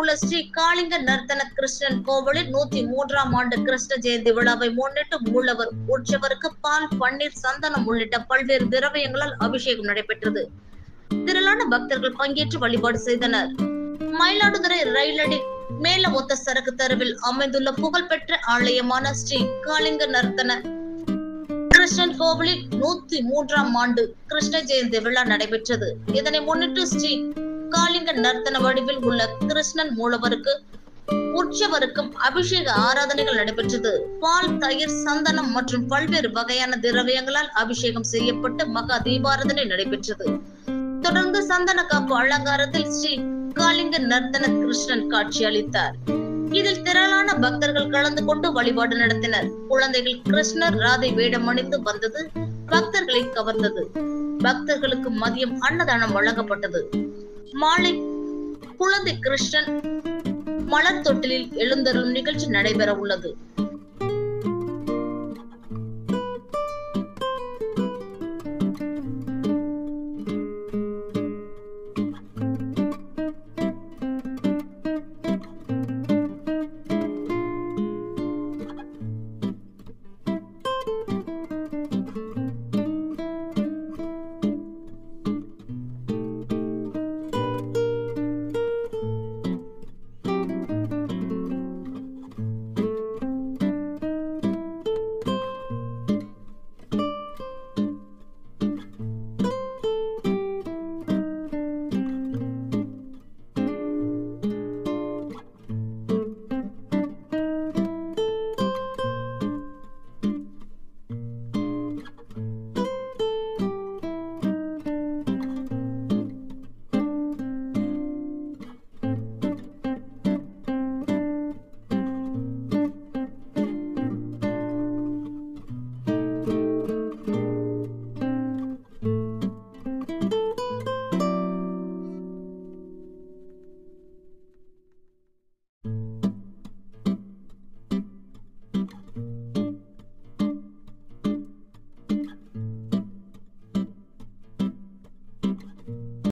உள்ள ஸ்ரீ காளிங்க நர்த்தன கிருஷ்ணன் கோவிலில் நூத்தி மூன்றாம் ஆண்டு கிருஷ்ண ஜெயந்தி விழாவை முன்னிட்டு மூலவர் உற்சவருக்கு பால் பன்னீர் சந்தனம் உள்ளிட்ட பல்வேறு திரவியங்களால் அபிஷேகம் நடைபெற்றது திரளான பக்தர்கள் பங்கேற்று வழிபாடு செய்தனர் மயிலாடுதுறை ரயிலடி மேல ஒத்த சரக்கு தெருவில் அமைந்துள்ள புகழ்பெற்ற ஆலயமான ஸ்ரீ காளிங்க நர்த்தன கிருஷ்ணன் கோவிலில் நூத்தி மூன்றாம் ஆண்டு கிருஷ்ண ஜெயந்தி விழா நடைபெற்றது இதனை முன்னிட்டு ஸ்ரீ காளிங்க நர்த்தன வடிவில் உள்ள கிருஷ்ணன் மூலவருக்கு உற்சவருக்கும் அபிஷேக ஆராதனைகள் நடைபெற்றது பால் தயிர் சந்தனம் மற்றும் பல்வேறு வகையான திரவியங்களால் அபிஷேகம் செய்யப்பட்டு மகா தீபாராதனை நடைபெற்றது தொடர்ந்து சந்தன காப்பு அலங்காரத்தில் ஸ்ரீ காளிங்க நர்த்தன கிருஷ்ணன் காட்சி அளித்தார் இதில் திரளான பக்தர்கள் கலந்து கொண்டு வழிபாடு நடத்தினர் குழந்தைகள் கிருஷ்ணர் ராதை வேடம் அணிந்து வந்தது பக்தர்களை கவர்ந்தது பக்தர்களுக்கு மதியம் அன்னதானம் வழங்கப்பட்டது மாலை குழந்தை கிருஷ்ணன் மலர் தொட்டிலில் எழுந்தருளும் நிகழ்ச்சி நடைபெற உள்ளது